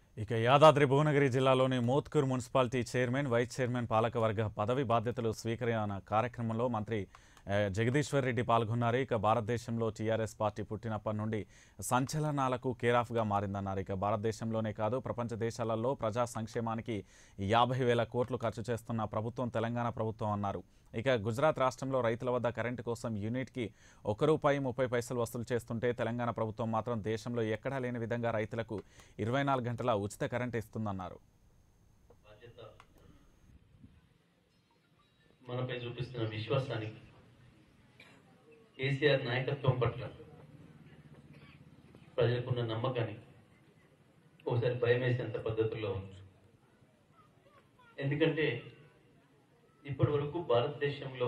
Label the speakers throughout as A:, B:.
A: ఇక యాదాద్రి భువనగిరి జిల్లాలోని Motkur municipality chairman vice chairman పాలకవర్గ పదవి బాధ్యతలు స్వీకరణ కార్యక్రమంలో మంత్రి ఆ, జగదీశ్వర్ రెడ్డి పాల్గొన్నారు ఇక భారతదేశంలో టీఆర్ఎస్ పార్టీ పుట్టినప్పటి నుండి సంచలనాలకు కేరాఫ్గా మారిందన్నారు ఇక భారతదేశంలోనే కాదు ప్రపంచ దేశాలలో ప్రజా సంక్షేమానికి యాభై వేల కోట్లు ఖర్చు చేస్తున్న ప్రభుత్వం తెలంగాణ ప్రభుత్వం అన్నారు ఇక గుజరాత్ రాష్ట్రంలో రైతుల వద్ద కరెంటు కోసం యూనిట్కి ఒక రూపాయి ముప్పై పైసలు వసూలు చేస్తుంటే తెలంగాణ ప్రభుత్వం మాత్రం దేశంలో ఎక్కడా లేని విధంగా రైతులకు ఇరవై నాలుగు గంటల ఉచిత కరెంటు ఇస్తుందన్నారు
B: బాధ్యత మనపై చూపిస్తున్న విశ్వాసానికి కేసీఆర్ నాయకత్వం పట్ల ప్రజలకున్న నమ్మకానికి ఒకసారి భయం వేసేంత పద్ధతుల్లో ఉంది ఎందుకంటే ఇప్పటి వరకు భారతదేశంలో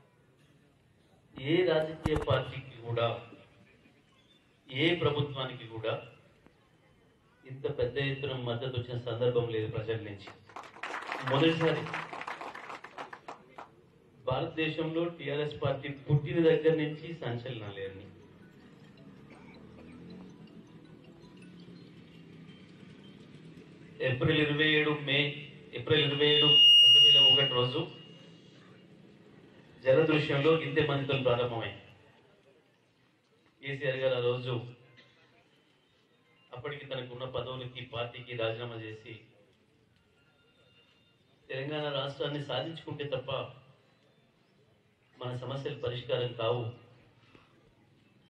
B: ఏ రాజకీయ పార్టీకి కూడా ఏ ప్రభుత్వానికి కూడా ఇంత పెద్ద ఎత్తున మద్దతు వచ్చిన సందర్భం లేదు ప్రజల నుంచి మొదటిసారి భారతదేశంలో టిఆర్ఎస్ పార్టీ పుట్టిన దగ్గర నుంచి సంచలనాలు అన్ని ఏప్రిల్ ఇరవై ఏడు మే ఏప్రిల్ ఇరవై ఏడు రెండు వేల ఒకటి రోజు జలదృశ్యంలో ఇంతే మందితో ప్రారంభమైంది కేసీఆర్ గారు ఆ రోజు అప్పటికి తనకున్న పదవులకి పార్టీకి రాజీనామా చేసి తెలంగాణ రాష్ట్రాన్ని సాధించుకుంటే తప్ప మన సమస్యలు పరిష్కారం కావు